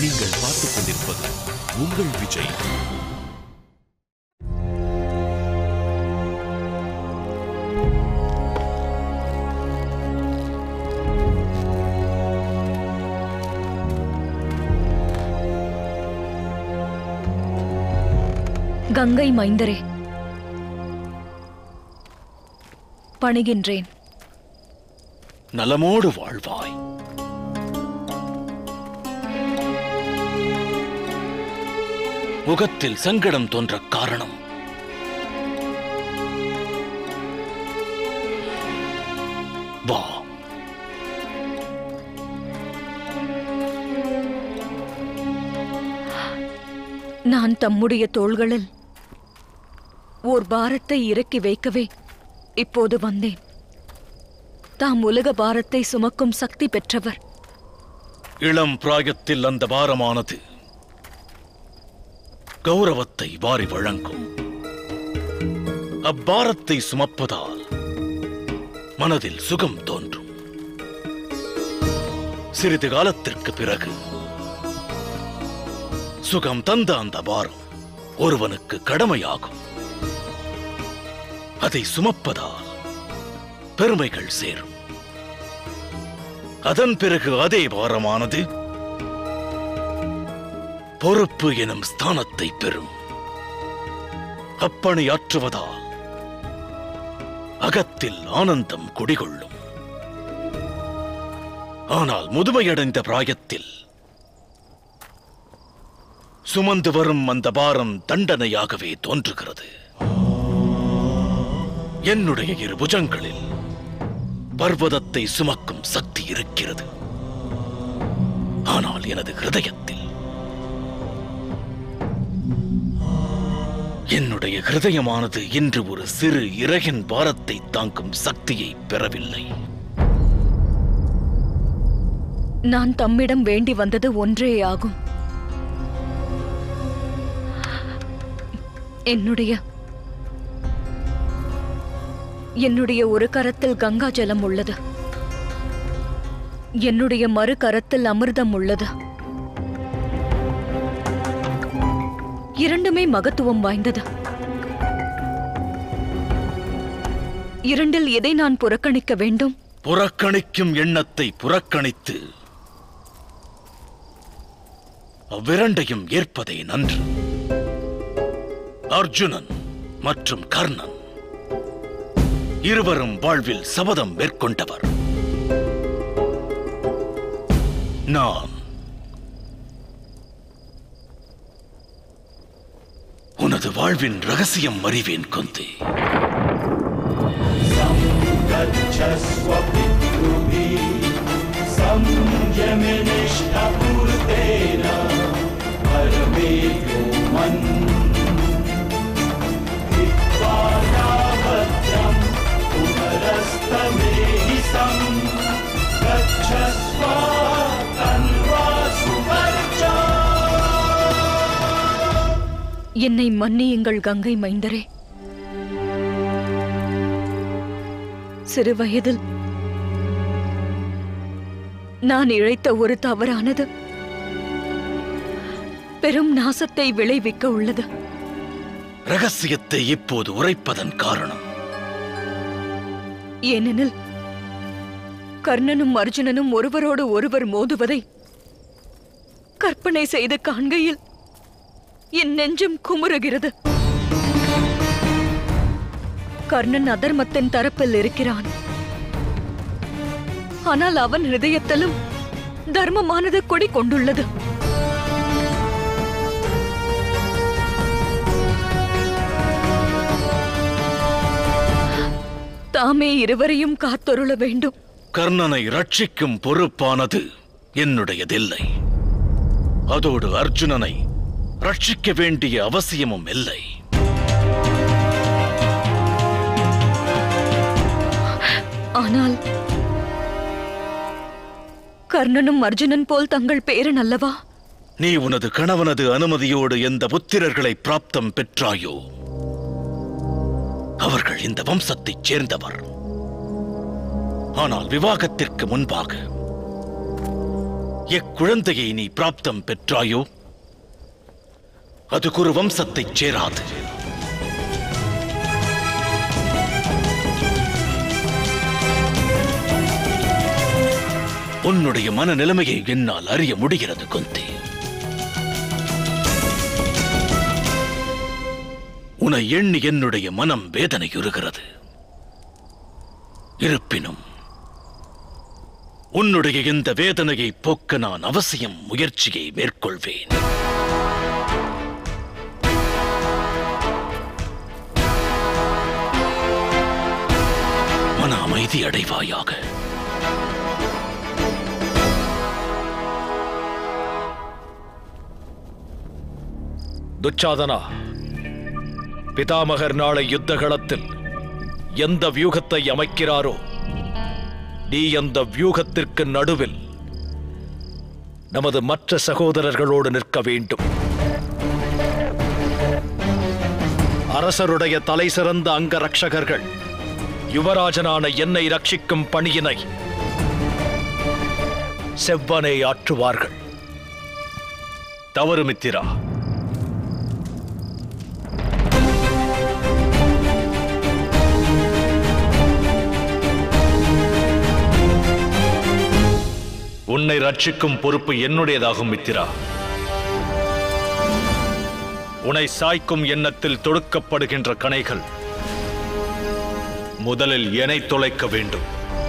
நீங்கள் பார்த்துக் கொண்டிருப்பது உங்கள் விஜய் கங்கை மைந்தரே பணிகின்றேன் நலமோடு வாழ்வாய் முகத்தில் சங்கடம் தோன்ற காரணம் வா நான் தம்முடைய தோள்களில் ஓர் பாரத்தை இறக்கி வைக்கவே இப்போது வந்தேன் தாம் உலக பாரத்தை சுமக்கும் சக்தி பெற்றவர் இளம் பிராயத்தில் அந்த பாரமானது கௌரவத்தை வாரி வழங்கும் அப்பாரத்தை சுமப்பதால் மனதில் சுகம் தோன்றும் சிறிது காலத்திற்கு பிறகு சுகம் தந்த அந்த பாரம் ஒருவனுக்கு கடமையாகும் அதை சுமப்பதால் பெருமைகள் சேரும் அதன் பிறகு அதே பாரமானது பொறுப்பு எனும் ஸ்தானத்தை பெறும் அப்பணியாற்றுவதால் அகத்தில் ஆனந்தம் குடிகொள்ளும் ஆனால் முதுமையடைந்த பிராயத்தில் சுமந்து வரும் அந்த பாரம் தண்டனையாகவே தோன்றுகிறது என்னுடைய இரு புஜங்களில் பர்வதத்தை சுமக்கும் சக்தி இருக்கிறது ஆனால் எனது ஹிருதயத்தில் என்னுடைய ஹிருதயமானது இன்று ஒரு சிறு இறகின் பாரத்தை தாங்கும் சக்தியை பெறவில்லை நான் தம்மிடம் வேண்டி வந்தது ஒன்றே ஆகும் என்னுடைய என்னுடைய ஒரு கரத்தில் கங்கா ஜலம் உள்ளது என்னுடைய மறு கரத்தில் அமிர்தம் உள்ளது இரண்டுமே மகத்துவம் வாய்ந்தது இரண்டில் எதை நான் புறக்கணிக்க வேண்டும் புறக்கணிக்கும் எண்ணத்தை புறக்கணித்து அவ்விரண்டையும் ஏற்பதே நன்று அர்ஜுனன் மற்றும் கர்ணன் இருவரும் வாழ்வில் சபதம் மேற்கொண்டவர் நான் உனது வாழ்வின் ரகசியம் அறிவேன் கொந்தே என்னை மன்னியுங்கள் கங்கை மைந்தரே சிறு வயதில் நான் இழைத்த ஒரு தவறானது பெரும் நாசத்தை விளைவிக்க உள்ளது ரகசியத்தை இப்போது உரைப்பதன் காரணம் ஏனெனில் கர்ணனும் அர்ஜுனனும் ஒருவரோடு ஒருவர் மோதுவதை கற்பனை செய்து காண்கையில் என் நெஞ்சம் குமுறுகிறது கர்ணன் அதர்மத்தின் தரப்பில் இருக்கிறான் ஆனால் அவன் ஹிருதயத்திலும் தர்மமானது கொடி கொண்டுள்ளது தாமே இருவரையும் காத்தொருள வேண்டும் கர்ணனை ரட்சிக்கும் பொறுப்பானது என்னுடையதில்லை அதோடு அர்ஜுனனை ரட்சிக்க வேண்டிய அவசியமும் இல்லை ஆனால் கர்ணனும் அர்ஜுனன் போல் தங்கள் பேரன் அல்லவா நீ உனது கணவனது அனுமதியோடு எந்த புத்திரர்களை பிராப்தம் பெற்றாயோ அவர்கள் இந்த வம்சத்தைச் சேர்ந்தவர் ஆனால் விவாகத்திற்கு முன்பாக எக்குழந்தையை நீ பிராப்தம் பெற்றாயோ அது குரு வம்சத்தைச் சேராது உன்னுடைய மன நிலைமையை என்னால் அறிய முடிகிறது குந்தி உன்னை எண்ணி என்னுடைய மனம் வேதனையுறுகிறது இருப்பினும் உன்னுடைய இந்த வேதனையை போக்க நான் அவசியம் முயற்சியை மேற்கொள்வேன் மன அமைதி அடைவாயாக துச்சாதனா பிதாமகர் நாளை யுத்த களத்தில் எந்த வியூகத்தை அமைக்கிறாரோ நீ அந்த வியூகத்திற்கு நடுவில் நமது மற்ற சகோதரர்களோடு நிற்க வேண்டும் அரசருடைய தலை சிறந்த அங்க ரட்சகர்கள் யுவராஜனான என்னை ரட்சிக்கும் பணியினை செவ்வனே ஆற்றுவார்கள் தவறு மித்திரா உன்னை ரட்சிக்கும் பொறுப்பு என்னுடையதாகும் மித்திரா உன்னை சாய்க்கும் எண்ணத்தில் தொடுக்கப்படுகின்ற கணைகள் முதலில் எனை தொலைக்க வேண்டும்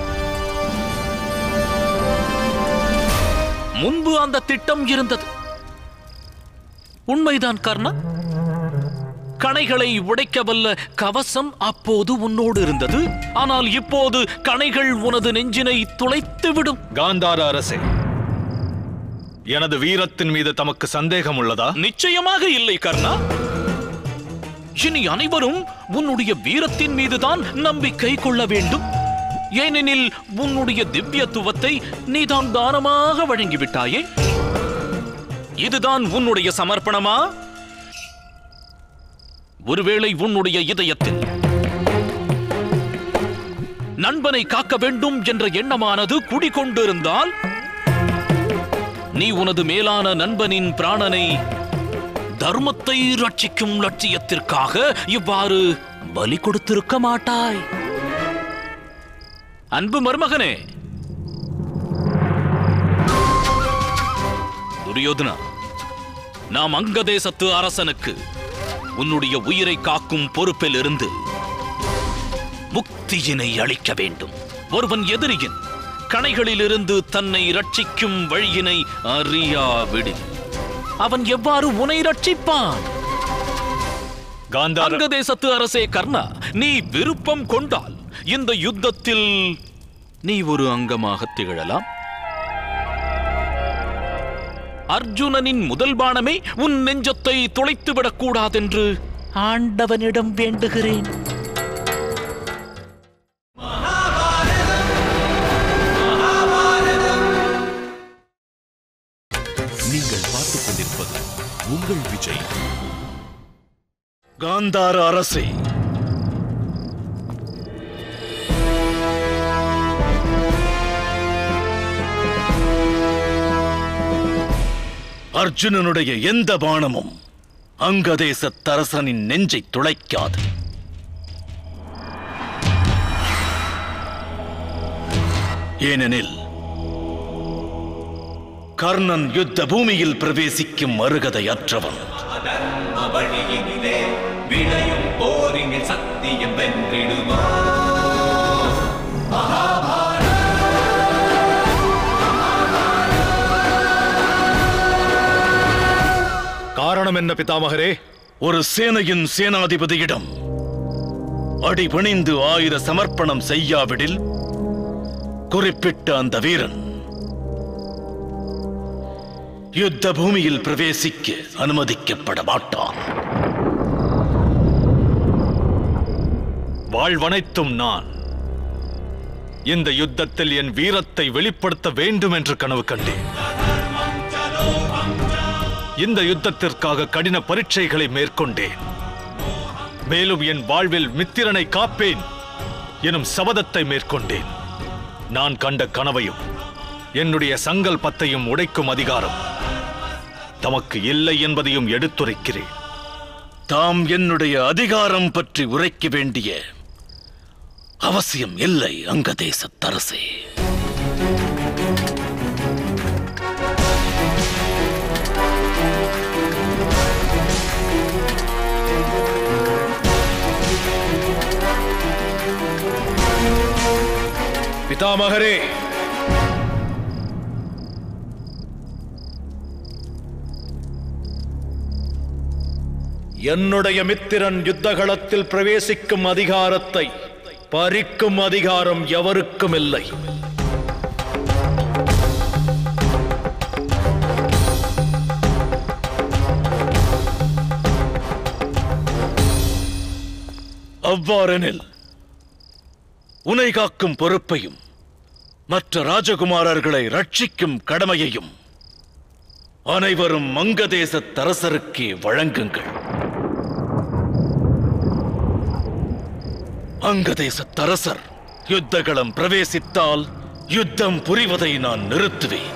முன்பு அந்த திட்டம் இருந்தது உண்மைதான் கர்ணா கணைகளை உடைக்க வல்ல கவசம் அப்போது உன்னோடு இருந்தது ஆனால் இப்போது கணைகள் உனது நெஞ்சினை துளைத்துவிடும் காந்தார அரசே எனது வீரத்தின் மீது தமக்கு சந்தேகம் உள்ளதா நிச்சயமாக இல்லை கர்ணா இனி அனைவரும் உன்னுடைய வீரத்தின் மீதுதான் நம்பிக்கை கொள்ள வேண்டும் ஏனெனில் உன்னுடைய திவ்யத்துவத்தை நீதான் தானமாக வழங்கிவிட்டாயே இதுதான் உன்னுடைய சமர்ப்பணமா ஒருவேளை உன்னுடைய இதயத்தில் நண்பனை காக்க வேண்டும் என்ற எண்ணமானது குடிகொண்டிருந்தால் நீ உனது மேலான நண்பனின் பிராணனை தர்மத்தை ரட்சிக்கும் லட்சியத்திற்காக இவ்வாறு பலி கொடுத்திருக்க மாட்டாய் அன்பு மருமகனே துரியோதனா நாம் அங்கதேசத்து அரசனுக்கு உன்னுடைய உயிரை காக்கும் பொறுப்பில் இருந்து முக்தியினை அளிக்க வேண்டும் ஒருவன் எதிரியின் கணைகளிலிருந்து தன்னை ரட்சிக்கும் வழியினை அறியாவிடில் அவன் எவ்வாறு உன்னை ரட்சிப்பான் காந்தார அங்கதேசத்து அரசே கர்ணா நீ விருப்பம் கொண்டால் இந்த யுத்தத்தில் நீ ஒரு அங்கமாக திகழலாம் அர்ஜுனனின் முதல் பாணமே உன் நெஞ்சத்தை துளைத்துவிடக் கூடாதென்று ஆண்டவனிடம் வேண்டுகிறேன் நீங்கள் பார்த்துக் கொண்டிருப்பது உங்கள் விஜய் காந்தார அரசே அர்ஜுனனுடைய எந்த பாணமும் அங்கதேச தரசனின் நெஞ்சை துளைக்காது ஏனெனில் கர்ணன் யுத்த பூமியில் பிரவேசிக்கும் அருகதையற்றவன் வழியினிலே விளையும் போரினில் சக்தியும் வென்றிடுமா காரணம் என்ன பிதாமகரே ஒரு சேனையின் சேனாதிபதியிடம் அடிபணிந்து ஆயுத சமர்ப்பணம் செய்யாவிடில் குறிப்பிட்ட அந்த வீரன் யுத்த பூமியில் பிரவேசிக்க அனுமதிக்கப்பட மாட்டான் வாழ்வனைத்தும் நான் இந்த யுத்தத்தில் என் வீரத்தை வெளிப்படுத்த வேண்டும் என்று கனவு கண்டேன் இந்த யுத்தத்திற்காக கடின பரீட்சைகளை மேற்கொண்டேன் மேலும் என் வாழ்வில் மித்திரனை காப்பேன் எனும் சபதத்தை மேற்கொண்டேன் நான் கண்ட கனவையும் என்னுடைய சங்கல்பத்தையும் உடைக்கும் அதிகாரம் தமக்கு இல்லை என்பதையும் எடுத்துரைக்கிறேன் தாம் என்னுடைய அதிகாரம் பற்றி உரைக்க வேண்டிய அவசியம் இல்லை அங்கதேசத்தரசே பிதாமகரே என்னுடைய மித்திரன் யுத்தகளத்தில் பிரவேசிக்கும் அதிகாரத்தை பறிக்கும் அதிகாரம் எவருக்கும் இல்லை அவ்வாறெனில் உனை காக்கும் பொறுப்பையும் மற்ற ராஜகுமாரர்களை ரட்சிக்கும் கடமையையும் அனைவரும் மங்கதேசத் தரசருக்கே வழங்குங்கள் அங்கதேசத் தரசர் யுத்தகளம் பிரவேசித்தால் யுத்தம் புரிவதை நான் நிறுத்துவேன்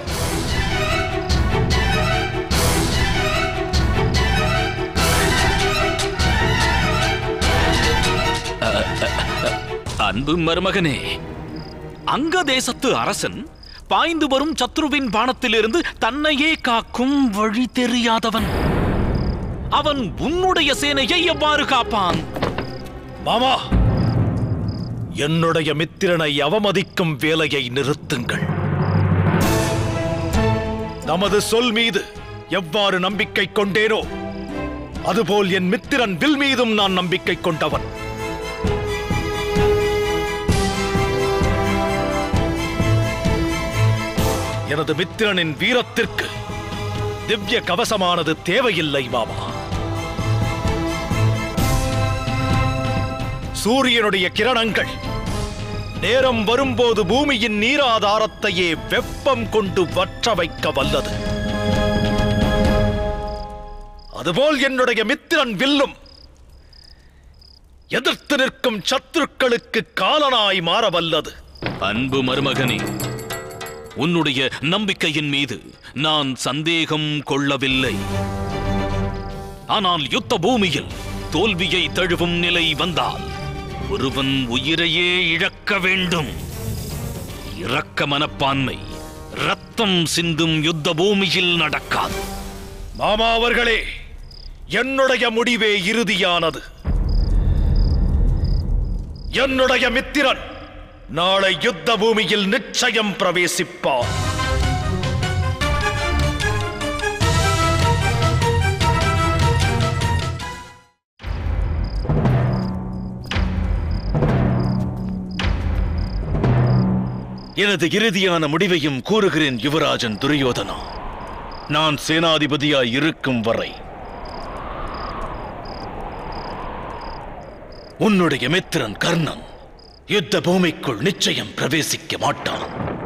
அன்பு மருமகனே அங்க தேசத்து அரசன் பாய்ந்து வரும் சத்ருவின் பாணத்திலிருந்து தன்னையே காக்கும் வழி தெரியாதவன் அவன் உன்னுடைய சேனையை எவ்வாறு காப்பான் மாமா என்னுடைய மித்திரனை அவமதிக்கும் வேலையை நிறுத்துங்கள் நமது சொல் மீது எவ்வாறு நம்பிக்கை கொண்டேனோ அதுபோல் என் மித்திரன் வில் மீதும் நான் நம்பிக்கை கொண்டவன் எனது மித்திரனின் வீரத்திற்கு திவ்ய கவசமானது தேவையில்லை மாமா சூரியனுடைய கிரணங்கள் நேரம் வரும்போது பூமியின் நீராதாரத்தையே வெப்பம் கொண்டு வற்ற வைக்க வல்லது அதுபோல் என்னுடைய மித்திரன் வில்லும் எதிர்த்து நிற்கும் சத்துருக்களுக்கு காலனாய் மாற வல்லது அன்பு மருமகனே உன்னுடைய நம்பிக்கையின் மீது நான் சந்தேகம் கொள்ளவில்லை ஆனால் யுத்த பூமியில் தோல்வியை தழுவும் நிலை வந்தால் ஒருவன் உயிரையே இழக்க வேண்டும் இரக்க மனப்பான்மை ரத்தம் சிந்தும் யுத்த பூமியில் நடக்காது மாமா அவர்களே என்னுடைய முடிவே இறுதியானது என்னுடைய மித்திரன் நாளை யுத்த பூமியில் நிச்சயம் பிரவேசிப்பார் எனது இறுதியான முடிவையும் கூறுகிறேன் யுவராஜன் துரியோதனா நான் சேனாதிபதியாய் இருக்கும் வரை உன்னுடைய மித்திரன் கர்ணன் யுத்த பூமிக்குள் நிச்சயம் பிரவேசிக்க மாட்டான்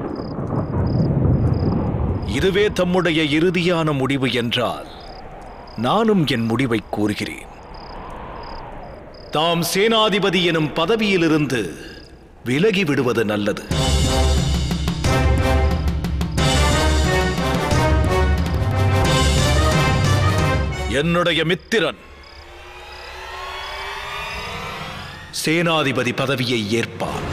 இதுவே தம்முடைய இறுதியான முடிவு என்றால் நானும் என் முடிவை கூறுகிறேன் தாம் சேனாதிபதி எனும் பதவியிலிருந்து விலகி விடுவது நல்லது என்னுடைய மித்திரன் சேனாதிபதி பதவியை ஏற்பார்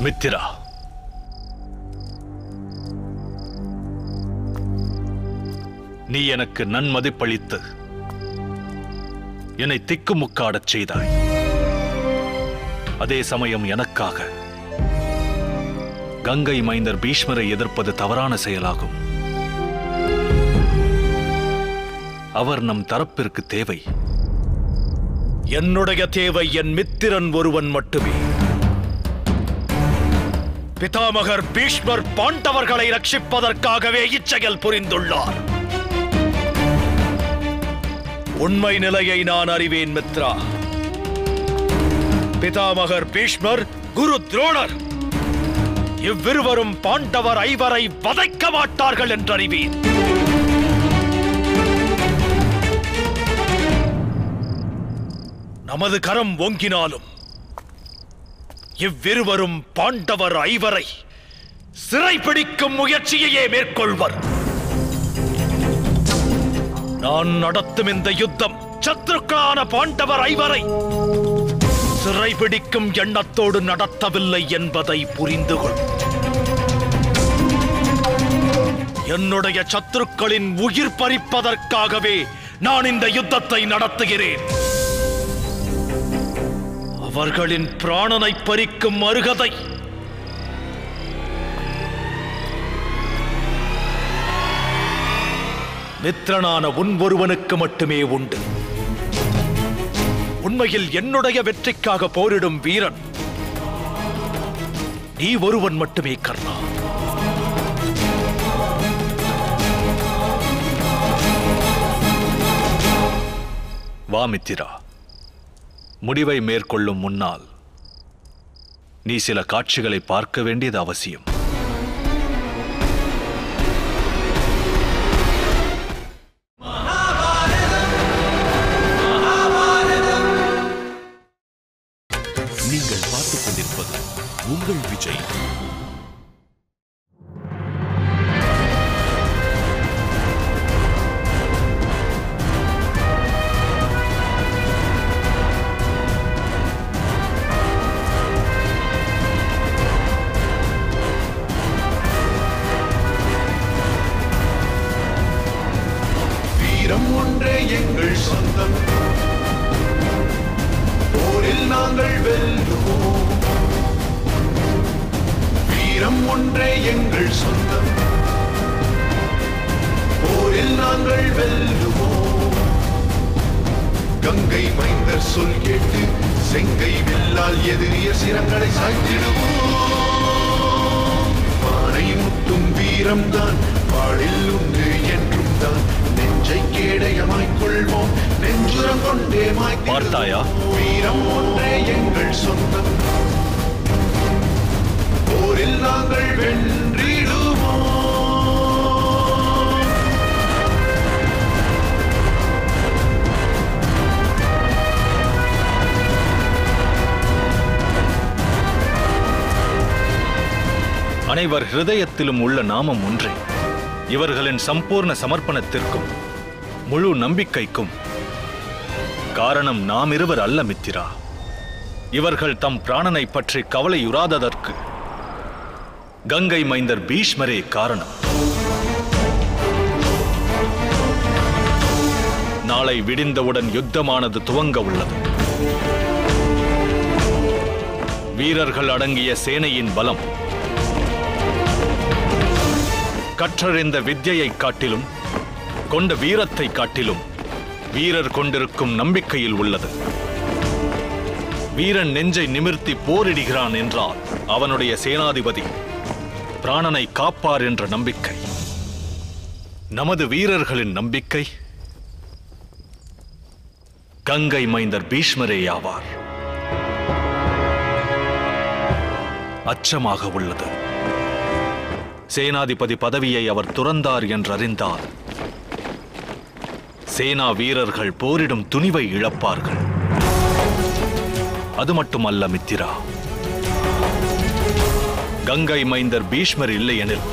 மித்திரா நீ எனக்கு நன்மதிப்பளித்து என்னை திக்குமுக்காடச் செய்தாய் அதே சமயம் எனக்காக கங்கை மைந்தர் பீஷ்மரை எதிர்ப்பது தவறான செயலாகும் அவர் நம் தரப்பிற்கு தேவை என்னுடைய தேவை என் மித்திரன் ஒருவன் மட்டுமே பிதாமகர் பீஷ்மர் பாண்டவர்களை ரட்சிப்பதற்காகவே இச்செயல் புரிந்துள்ளார் உண்மை நிலையை நான் அறிவேன் மித்ரா பிதாமகர் பீஷ்மர் குரு துரோணர் இவ்விருவரும் பாண்டவர் ஐவரை வதைக்க மாட்டார்கள் என்றறிவேன் நமது கரம் ஓங்கினாலும் இவ்விருவரும் பாண்டவர் ஐவரை சிறைப்பிடிக்கும் முயற்சியையே மேற்கொள்வர் நான் நடத்தும் இந்த யுத்தம் சத்துருக்களான பாண்டவர் ஐவரை சிறைபிடிக்கும் எண்ணத்தோடு நடத்தவில்லை என்பதை புரிந்து கொள் என்னுடைய சத்துருக்களின் உயிர் பறிப்பதற்காகவே நான் இந்த யுத்தத்தை நடத்துகிறேன் அவர்களின் பிராணனை பறிக்கும் அருகதை மித்திரனான உன் ஒருவனுக்கு மட்டுமே உண்டு உண்மையில் என்னுடைய வெற்றிக்காக போரிடும் வீரன் நீ ஒருவன் மட்டுமே கர்ணா வா மித்திரா முடிவை மேற்கொள்ளும் முன்னால் நீ சில காட்சிகளை பார்க்க வேண்டியது அவசியம் நீங்கள் பார்த்துக் கொண்டிருப்பது உங்கள் விஜய் வீரம் ஒன்றே எங்கள் சொந்தம் போரில் நாங்கள் வெல்லுவோம் வீரம் ஒன்றே எங்கள் சொந்தம் போரில் நாங்கள் வெல்லுவோம் கங்கை மைந்தர் சொல் கேட்டு செங்கை வில்லால் எதிரிய சிரங்களை சாய்த்திடுவோம் மானை முட்டும் வீரம்தான் பாடில் உண்டு என்றும் தான் நெஞ்சை கேடயமாய்க் கொள்வோம் நெஞ்சுரம் கொண்டே மாய்த்திடுவோம். பார்த்தாயா? வீரம் ஒன்றே எங்கள் சொந்தம் போரில் நாங்கள் வென்றிடுவோம் அனைவர் ஹிருதயத்திலும் உள்ள நாமம் ஒன்றே இவர்களின் சம்பூர்ண சமர்ப்பணத்திற்கும் முழு நம்பிக்கைக்கும் காரணம் நாம் இருவர் அல்ல மித்திரா இவர்கள் தம் பிராணனை பற்றி கவலையுறாததற்கு கங்கை மைந்தர் பீஷ்மரே காரணம் நாளை விடிந்தவுடன் யுத்தமானது துவங்க உள்ளது வீரர்கள் அடங்கிய சேனையின் பலம் கற்றறிந்த வித்யையைக் காட்டிலும் கொண்ட வீரத்தை காட்டிலும் வீரர் கொண்டிருக்கும் நம்பிக்கையில் உள்ளது வீரன் நெஞ்சை நிமிர்த்தி போரிடுகிறான் என்றால் அவனுடைய சேனாதிபதி பிராணனை காப்பார் என்ற நம்பிக்கை நமது வீரர்களின் நம்பிக்கை கங்கை மைந்தர் பீஷ்மரே ஆவார் அச்சமாக உள்ளது சேனாதிபதி பதவியை அவர் துறந்தார் என்றறிந்தார் சேனா வீரர்கள் போரிடும் துணிவை இழப்பார்கள் அது மட்டுமல்ல மித்திரா கங்கை மைந்தர் பீஷ்மர் இல்லையெனில்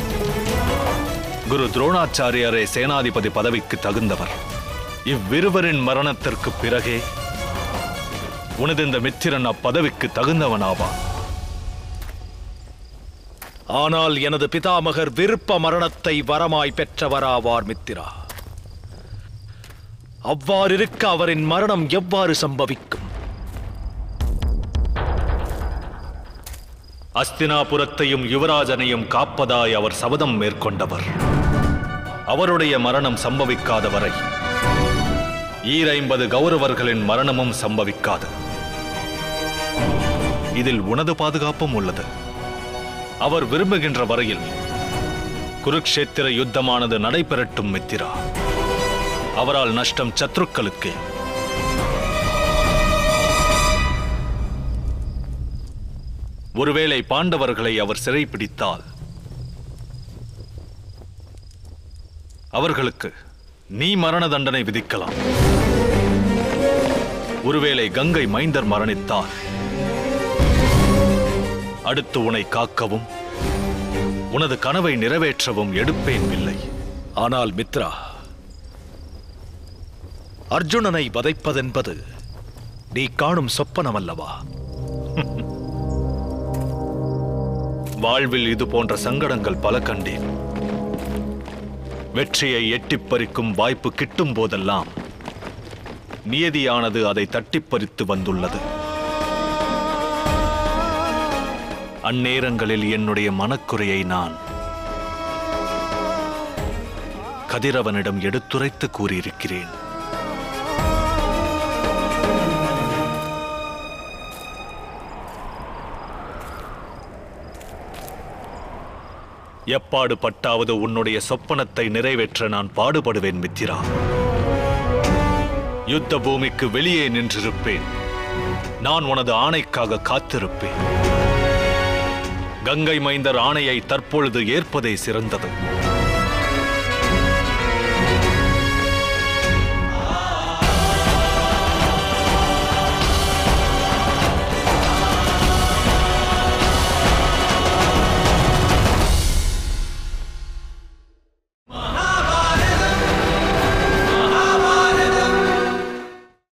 குரு துரோணாச்சாரியாரே சேனாதிபதி பதவிக்கு தகுந்தவர் இவ்விருவரின் மரணத்திற்கு பிறகே உனது இந்த மித்திரன் அப்பதவிக்கு தகுந்தவனாவான் ஆனால் எனது பிதாமகர் விருப்ப மரணத்தை வரமாய் பெற்றவராவார் மித்திரா அவ்வாறிருக்க அவரின் மரணம் எவ்வாறு சம்பவிக்கும் அஸ்தினாபுரத்தையும் யுவராஜனையும் காப்பதாய் அவர் சபதம் மேற்கொண்டவர் அவருடைய மரணம் சம்பவிக்காத வரை ஈரைம்பது கௌரவர்களின் மரணமும் சம்பவிக்காது இதில் உனது பாதுகாப்பும் உள்ளது அவர் விரும்புகின்ற வரையில் குருக்ஷேத்திர யுத்தமானது நடைபெறட்டும் மித்திரா அவரால் நஷ்டம் சத்ருக்களுக்கே ஒருவேளை பாண்டவர்களை அவர் சிறைப்பிடித்தால் அவர்களுக்கு நீ மரண தண்டனை விதிக்கலாம் ஒருவேளை கங்கை மைந்தர் மரணித்தால் அடுத்து உன்னை காக்கவும் உனது கனவை நிறைவேற்றவும் எடுப்பேன் இல்லை ஆனால் மித்ரா அர்ஜுனனை வதைப்பதென்பது நீ காணும் சொப்பனம் அல்லவா வாழ்வில் இது போன்ற சங்கடங்கள் பல கண்டேன் வெற்றியை எட்டிப் பறிக்கும் வாய்ப்பு கிட்டும் போதெல்லாம் நியதியானது அதை தட்டிப் பறித்து வந்துள்ளது அந்நேரங்களில் என்னுடைய மனக்குறையை நான் கதிரவனிடம் எடுத்துரைத்து கூறியிருக்கிறேன் எப்பாடு பட்டாவது உன்னுடைய சொப்பனத்தை நிறைவேற்ற நான் பாடுபடுவேன் மித்திரா யுத்த பூமிக்கு வெளியே நின்றிருப்பேன் நான் உனது ஆணைக்காக காத்திருப்பேன் கங்கை மைந்தர் ஆணையை தற்பொழுது ஏற்பதே சிறந்தது